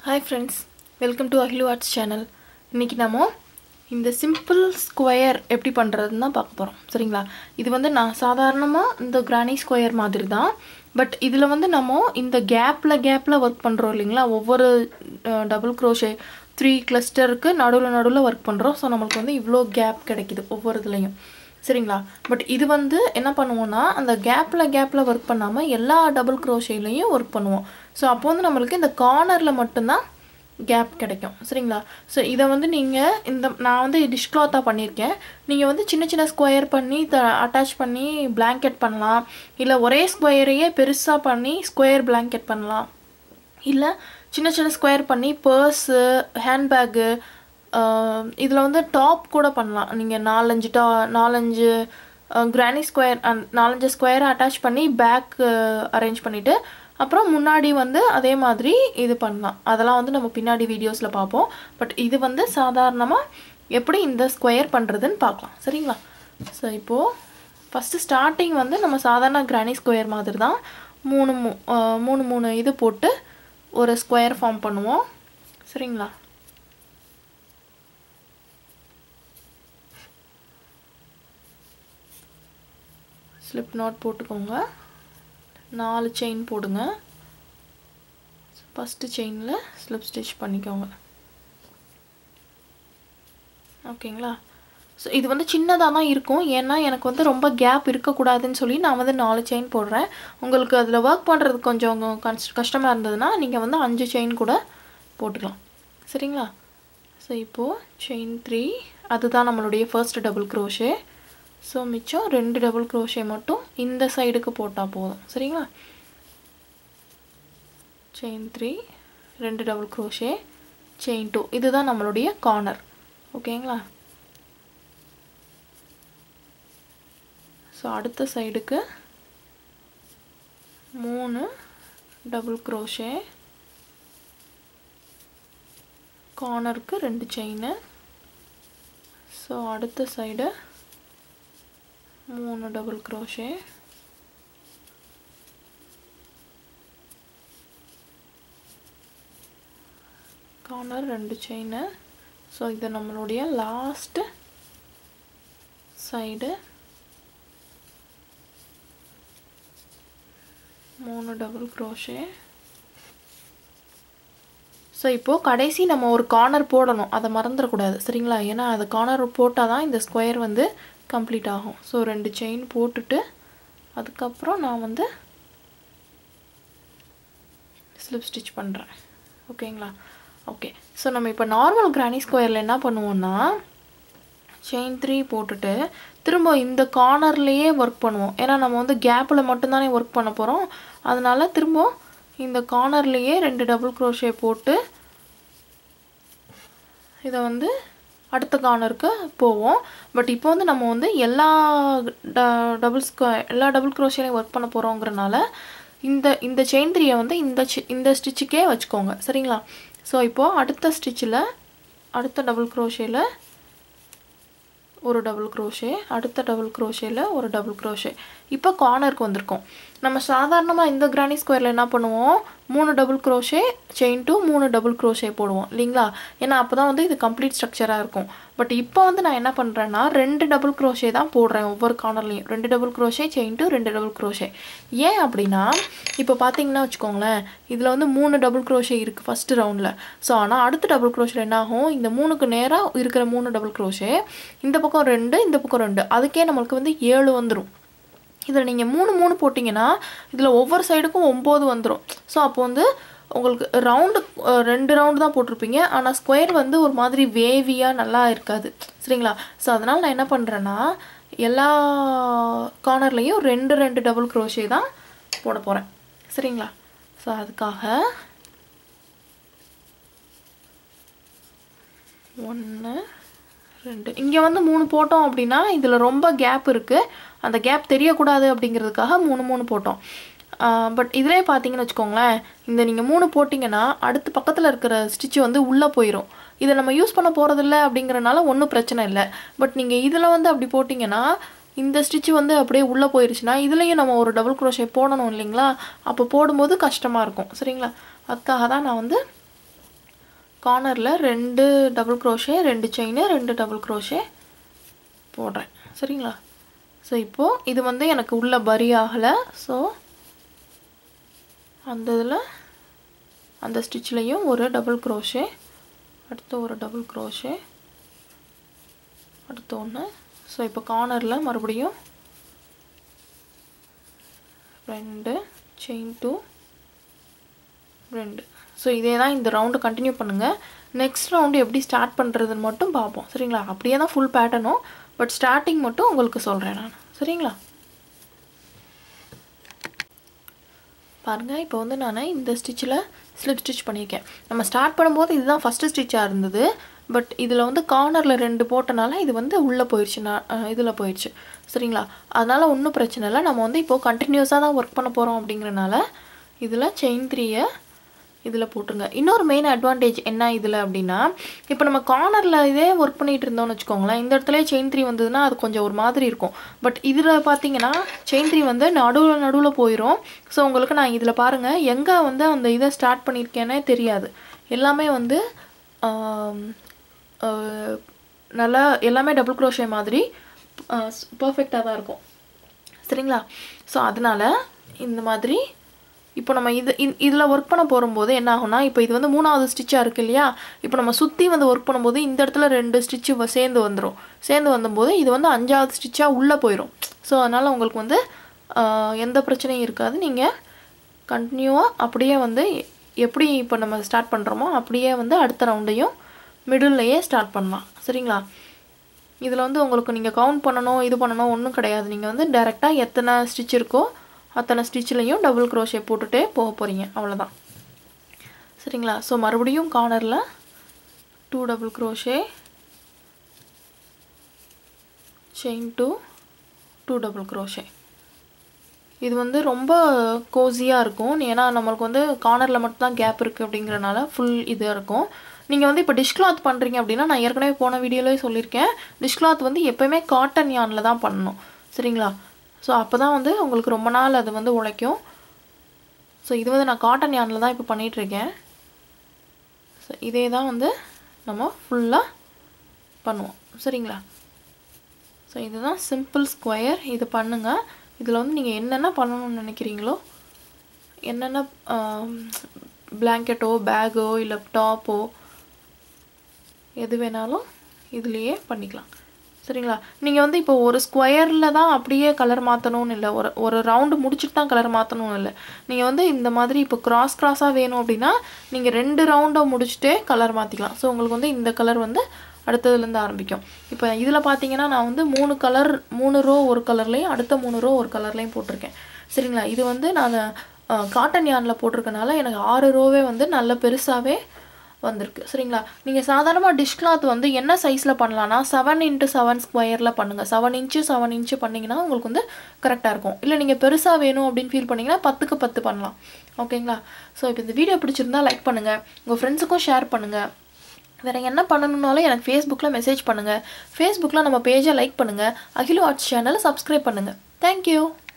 hi friends welcome to Akhilu arts channel இன்றைக்கி நம்ம இந்த சிம்பிள் ஸ்கொயர் எப்படி பண்ணுறதுன்னு தான் பார்க்க போகிறோம் சரிங்களா இது வந்து நான் சாதாரணமாக இந்த கிரானி ஸ்கொயர் மாதிரி தான் பட் இதில் வந்து நம்ம இந்த கேப்பில் கேப்பில் ஒர்க் பண்ணுறோம் இல்லைங்களா ஒவ்வொரு டபுள் க்ரோஷே த்ரீ கிளஸ்டருக்கு நடுவில் நடுவில் ஒர்க் பண்ணுறோம் ஸோ நம்மளுக்கு வந்து இவ்வளோ கேப் கிடைக்குது ஒவ்வொரு இதுலேயும் சரிங்களா பட் இது வந்து என்ன பண்ணுவோம்னா அந்த கேப்பில் கேப்பில் ஒர்க் பண்ணாமல் எல்லா டபுள் க்ரோஷேலையும் ஒர்க் பண்ணுவோம் ஸோ அப்போ வந்து நம்மளுக்கு இந்த கார்னரில் மட்டும்தான் கேப் கிடைக்கும் சரிங்களா ஸோ இதை வந்து நீங்கள் இந்த நான் வந்து டிஷ் கிளாத்தாக பண்ணியிருக்கேன் நீங்கள் வந்து சின்ன சின்ன ஸ்கொயர் பண்ணி த அட்டாச் பண்ணி பிளாங்கெட் பண்ணலாம் இல்லை ஒரே ஸ்கொயரையே பெருசாக பண்ணி ஸ்கொயர் பிளாங்கெட் பண்ணலாம் இல்லை சின்ன சின்ன ஸ்கொயர் பண்ணி பர்ஸு ஹேண்ட்பேக்கு இதில் வந்து டாப் கூட பண்ணலாம் நீங்கள் நாலஞ்சு டா நாலஞ்சு கிரானி ஸ்கொயர் நாலஞ்சு ஸ்கொயரை அட்டாச் பண்ணி பேக் அரேஞ்ச் பண்ணிவிட்டு அப்புறம் முன்னாடி வந்து அதே மாதிரி இது பண்ணலாம் அதெல்லாம் வந்து நம்ம பின்னாடி வீடியோஸில் பார்ப்போம் பட் இது வந்து சாதாரணமாக எப்படி இந்த ஸ்கொயர் பண்ணுறதுன்னு பார்க்கலாம் சரிங்களா ஸோ இப்போது ஃபஸ்ட்டு ஸ்டார்டிங் வந்து நம்ம சாதாரண கிரானி ஸ்கொயர் மாதிரி தான் மூணு மூ மூணு மூணு இது போட்டு ஒரு ஸ்கொயர் ஃபார்ம் பண்ணுவோம் சரிங்களா ஸ்லிப் நாட் போட்டுக்கோங்க நாலு செயின் போடுங்க ஃபஸ்ட்டு செயினில் ஸ்லிப் ஸ்டிச் பண்ணிக்கோங்க ஓகேங்களா ஸோ இது வந்து சின்னதாக தான் இருக்கும் ஏன்னா எனக்கு வந்து ரொம்ப கேப் இருக்கக்கூடாதுன்னு சொல்லி நான் வந்து நாலு செயின் போடுறேன் உங்களுக்கு அதில் ஒர்க் பண்ணுறது கொஞ்சம் கஷ்ட கஷ்டமாக இருந்ததுன்னா நீங்கள் வந்து அஞ்சு செயின் கூட போட்டுக்கலாம் சரிங்களா ஸோ இப்போது செயின் த்ரீ அதுதான் நம்மளுடைய ஃபர்ஸ்ட் டபுள் க்ரோஷே ஸோ மிச்சம் ரெண்டு டபுள் க்ரோஷே மட்டும் இந்த சைடுக்கு போட்டால் போதும் சரிங்களா செயின் த்ரீ ரெண்டு டபுள் க்ரோஷே செயின் டூ இதுதான் நம்மளுடைய கார்னர் ஓகேங்களா ஸோ அடுத்த சைடுக்கு மூணு டபுள் க்ரோஷே கார்னருக்கு ரெண்டு செயின் ஸோ அடுத்த சைடு மூணு டபுள் க்ரோஷே கார்னர் ரெண்டு செயின் ஸோ இது நம்மளுடைய லாஸ்ட்டு சைடு மூணு டபுள் க்ரோஷே ஸோ இப்போது கடைசி நம்ம ஒரு கார்னர் போடணும் அதை மறந்துடக்கூடாது சரிங்களா ஏன்னா அது கார்னர் போட்டால் தான் இந்த ஸ்கொயர் வந்து கம்ப்ளீட் ஆகும் ஸோ ரெண்டு செயின் போட்டுட்டு அதுக்கப்புறம் நான் வந்து ஸ்லிப் ஸ்டிச் பண்ணுறேன் ஓகேங்களா ஓகே ஸோ நம்ம இப்போ நார்மல் கிரானி ஸ்கொயரில் என்ன பண்ணுவோம்னா செயின் த்ரீ போட்டுட்டு திரும்ப இந்த கார்னர்லேயே ஒர்க் பண்ணுவோம் ஏன்னா நம்ம வந்து கேப்பில் மட்டும்தானே ஒர்க் பண்ண போகிறோம் அதனால் திரும்ப இந்த கார்னர்லேயே ரெண்டு டபுள் க்ரோஷே போட்டு இதை வந்து அடுத்த கார்னருக்கு போவோம் பட் இப்போ வந்து நம்ம வந்து எல்லா ட டபுள் ஸ்கொ எல்லா டபுள் க்ரோஷேலையும் ஒர்க் பண்ண போகிறோங்கிறனால இந்த இந்த செயின் த்ரீயை வந்து இந்த இந்த ஸ்டிச்சுக்கே வச்சுக்கோங்க சரிங்களா ஸோ இப்போது அடுத்த ஸ்டிச்சில் அடுத்த டபுள் க்ரோஷேயில் ஒரு டபுள் க்ரோஷே அடுத்த டபுள் க்ரோஷேயில் ஒரு டபுள் க்ரோஷே இப்போ கார்னருக்கு வந்திருக்கோம் நம்ம சாதாரணமாக இந்த கிரானி ஸ்கொயரில் என்ன பண்ணுவோம் மூணு டபுள் க்ரோஷே செயின் டூ மூணு டபுள் க்ரோஷே போடுவோம் இல்லைங்களா ஏன்னா அப்போ தான் வந்து இது கம்ப்ளீட் ஸ்ட்ரக்சராக இருக்கும் பட் இப்போ வந்து நான் என்ன பண்ணுறேன்னா ரெண்டு டபுள் க்ரோஷே தான் போடுறேன் ஒவ்வொரு கார்னர்லேயும் ரெண்டு டபுள் க்ரோஷே செயின் டூ ரெண்டு டபுள் க்ரோஷே ஏன் அப்படின்னா இப்போ பார்த்தீங்கன்னா வச்சுக்கோங்களேன் இதில் வந்து மூணு டபுள் க்ரோஷே இருக்குது ஃபஸ்ட்டு ரவுண்டில் ஸோ ஆனால் அடுத்த டபுள் க்ரோஷில் என்ன ஆகும் இந்த மூணுக்கு நேராக இருக்கிற மூணு டபுள் க்ரோஷே இந்த பக்கம் ரெண்டு இந்த பக்கம் ரெண்டு அதுக்கே நம்மளுக்கு வந்து ஏழு வந்துடும் இதில் நீங்கள் மூணு மூணு போட்டிங்கன்னா இதில் ஒவ்வொரு சைடுக்கும் ஒம்பது வந்துடும் ஸோ அப்போ வந்து உங்களுக்கு ரவுண்டு ரெண்டு ரவுண்டு தான் போட்டிருப்பீங்க ஆனால் ஸ்கொயர் வந்து ஒரு மாதிரி வேவியாக நல்லா இருக்காது சரிங்களா ஸோ அதனால் நான் என்ன பண்ணுறேன்னா எல்லா கார்னர்லேயும் ரெண்டு ரெண்டு டபுள் க்ரோஷே தான் போட போகிறேன் சரிங்களா ஸோ அதுக்காக ஒன்று ரெண்டு இங்கே வந்து மூணு போட்டோம் அப்படின்னா இதில் ரொம்ப கேப் இருக்குது அந்த கேப் தெரியக்கூடாது அப்படிங்கிறதுக்காக மூணு மூணு போட்டோம் பட் இதிலே பார்த்தீங்கன்னு வச்சுக்கோங்களேன் இந்த நீங்கள் மூணு போட்டிங்கன்னா அடுத்து பக்கத்தில் இருக்கிற ஸ்டிச்சு வந்து உள்ளே போயிடும் இதை நம்ம யூஸ் பண்ண போகிறதில்ல அப்படிங்கிறனால ஒன்றும் பிரச்சனை இல்லை பட் நீங்கள் இதில் வந்து அப்படி போட்டிங்கன்னா இந்த ஸ்டிச் வந்து அப்படியே உள்ளே போயிருச்சுன்னா இதுலேயும் நம்ம ஒரு டபுள் க்ரோஷே போடணும் இல்லைங்களா அப்போ போடும்போது கஷ்டமாக இருக்கும் சரிங்களா அதுக்காக தான் நான் வந்து கார்னரில் ரெண்டு டபுள் க்ரோஷே ரெண்டு செயின் ரெண்டு டபுள் க்ரோஷே போடுறேன் சரிங்களா ஸோ இப்போது இது வந்து எனக்கு உள்ள பரி ஆகலை ஸோ அந்த இதில் அந்த ஸ்டிச்லேயும் ஒரு டபுள் க்ரோஷே அடுத்து ஒரு டபுள் க்ரோஷே அடுத்து ஒன்று ஸோ இப்போ கார்னரில் மறுபடியும் ரெண்டு செயின் டூ ரெண்டு ஸோ இதே தான் இந்த ரவுண்டு கண்டினியூ பண்ணுங்கள் நெக்ஸ்ட் ரவுண்டு எப்படி ஸ்டார்ட் பண்ணுறதுன்னு மட்டும் பார்ப்போம் சரிங்களா அப்படியே தான் ஃபுல் பேட்டர்னும் பட் ஸ்டார்டிங் மட்டும் உங்களுக்கு சொல்கிறேன் நான் சரிங்களா பாருங்கள் இப்போ வந்து நான் இந்த ஸ்டிச்சில் ஸ்லிப் ஸ்டிச் பண்ணியிருக்கேன் நம்ம ஸ்டார்ட் பண்ணும்போது இதுதான் ஃபஸ்ட்டு ஸ்டிச்சாக இருந்தது பட் இதில் வந்து கார்னரில் ரெண்டு போட்டனால இது வந்து உள்ளே போயிடுச்சு நான் இதில் போயிடுச்சு சரிங்களா அதனால் ஒன்றும் பிரச்சனை இல்லை நம்ம வந்து இப்போது கண்டினியூஸாக தான் ஒர்க் பண்ண போகிறோம் அப்படிங்கிறனால இதில் செயின் த்ரீயை இதில் போட்டுருங்க இன்னொரு மெயின் அட்வான்டேஜ் என்ன இதில் அப்படின்னா இப்போ நம்ம கார்னரில் இதே ஒர்க் பண்ணிகிட்டு இருந்தோம்னு வச்சுக்கோங்களேன் இந்த இடத்துல செயின் த்ரீ வந்ததுன்னா அது கொஞ்சம் ஒரு மாதிரி இருக்கும் பட் இதில் பார்த்தீங்கன்னா செயின் த்ரீ வந்து நடுவில் நடுவில் போயிடும் ஸோ உங்களுக்கு நான் இதில் பாருங்கள் எங்கே வந்து அந்த இதை ஸ்டார்ட் பண்ணியிருக்கேனே தெரியாது எல்லாமே வந்து நல்லா எல்லாமே டபுள் க்ரோஷே மாதிரி பர்ஃபெக்டாக தான் இருக்கும் சரிங்களா ஸோ அதனால் இந்த மாதிரி இப்போ நம்ம இது இதில் ஒர்க் பண்ண போகும்போது என்ன ஆகும்னா இப்போ இது வந்து மூணாவது ஸ்டிச்சாக இருக்குது இல்லையா இப்போ நம்ம சுற்றி வந்து ஒர்க் பண்ணும்போது இந்த இடத்துல ரெண்டு ஸ்டிச்சு சேர்ந்து வந்துடும் சேர்ந்து வந்தபோது இது வந்து அஞ்சாவது ஸ்டிச்சாக உள்ளே போயிடும் ஸோ அதனால் உங்களுக்கு வந்து எந்த பிரச்சனையும் இருக்காது நீங்கள் கண்டினியூவாக அப்படியே வந்து எப்படி இப்போ நம்ம ஸ்டார்ட் பண்ணுறோமோ அப்படியே வந்து அடுத்த ரவுண்டையும் மிடில்லையே ஸ்டார்ட் பண்ணலாம் சரிங்களா இதில் வந்து உங்களுக்கு நீங்கள் கவுண்ட் பண்ணணும் இது பண்ணணும் ஒன்றும் கிடையாது நீங்கள் வந்து டேரெக்டாக எத்தனை ஸ்டிச் இருக்கோ அத்தனை ஸ்டிச்லேயும் டபுள் க்ரோஷே போட்டுகிட்டே போக போகிறீங்க அவ்வளோதான் சரிங்களா ஸோ மறுபடியும் கார்னரில் two double crochet chain two two double crochet இது வந்து ரொம்ப கோஸியாக இருக்கும் ஏன்னா நம்மளுக்கு வந்து கார்னரில் மட்டும்தான் கேப் இருக்குது அப்படிங்கிறனால ஃபுல் இதாக இருக்கும் நீங்கள் வந்து இப்போ டிஷ் கிளாத் பண்ணுறீங்க அப்படின்னா நான் ஏற்கனவே போன வீடியோலேயே சொல்லியிருக்கேன் டிஷ் கிளாத் வந்து எப்போயுமே காட்டன் யானில் தான் பண்ணணும் சரிங்களா ஸோ அப்போ தான் வந்து உங்களுக்கு ரொம்ப நாள் அது வந்து உழைக்கும் ஸோ இது வந்து நான் காட்டன் யானில் தான் இப்போ பண்ணிகிட்ருக்கேன் ஸோ இதே தான் வந்து நம்ம ஃபுல்லாக பண்ணுவோம் சரிங்களா ஸோ இதுதான் சிம்பிள் ஸ்கொயர் இது பண்ணுங்கள் இதில் வந்து நீங்கள் என்னென்ன பண்ணணும்னு நினைக்கிறீங்களோ என்னென்ன பிளாங்கெட்டோ பேக்கோ இல்லை டாப்போ எது வேணாலும் இதுலேயே பண்ணிக்கலாம் சரிங்களா நீங்கள் வந்து இப்போ ஒரு ஸ்கொயரில் தான் அப்படியே கலர் மாற்றணும்னு இல்லை ஒரு ஒரு ரவுண்டு முடிச்சுட்டு தான் கலர் மாற்றணும்னு இல்லை நீங்கள் வந்து இந்த மாதிரி இப்போ கிராஸ் கிராஸாக வேணும் அப்படின்னா நீங்கள் ரெண்டு ரவுண்டை முடிச்சுட்டே கலர் மாற்றிக்கலாம் ஸோ உங்களுக்கு வந்து இந்த கலர் வந்து அடுத்ததுலேருந்து ஆரம்பிக்கும் இப்போ இதில் பார்த்தீங்கன்னா நான் வந்து மூணு கலர் மூணு ரோ ஒரு கலர்லேயும் அடுத்த மூணு ரோ ஒரு கலர்லேயும் போட்டிருக்கேன் சரிங்களா இது வந்து நான் காட்டன் யானில் போட்டிருக்கனால எனக்கு ஆறு ரோவே வந்து நல்ல பெருசாகவே வந்திருக்கு சரிங்களா நீங்கள் சாதாரணமாக டிஷ் கிளாத் வந்து என்ன சைஸில் பண்ணலான்னா செவன் இன்ட்டு செவன் ஸ்கொயரில் பண்ணுங்கள் செவன் இன்ச்சு செவன் இன்ச்சு பண்ணிங்கன்னா உங்களுக்கு வந்து கரெக்டாக இருக்கும் இல்லை நீங்கள் பெருசாக வேணும் அப்படின்னு ஃபீல் பண்ணிங்கன்னா பத்துக்கு பத்து பண்ணலாம் ஓகேங்களா ஸோ இப்போ இந்த வீடியோ பிடிச்சிருந்தா லைக் பண்ணுங்கள் உங்கள் ஃப்ரெண்ட்ஸுக்கும் ஷேர் பண்ணுங்கள் வேறு என்ன பண்ணணுன்னாலும் எனக்கு ஃபேஸ்புக்கில் மெசேஜ் பண்ணுங்கள் ஃபேஸ்புக்கில் நம்ம பேஜை லைக் பண்ணுங்கள் அகிலு ஆர்ட்ஸ் சேனலை சப்ஸ்கிரைப் பண்ணுங்கள் தேங்க்யூ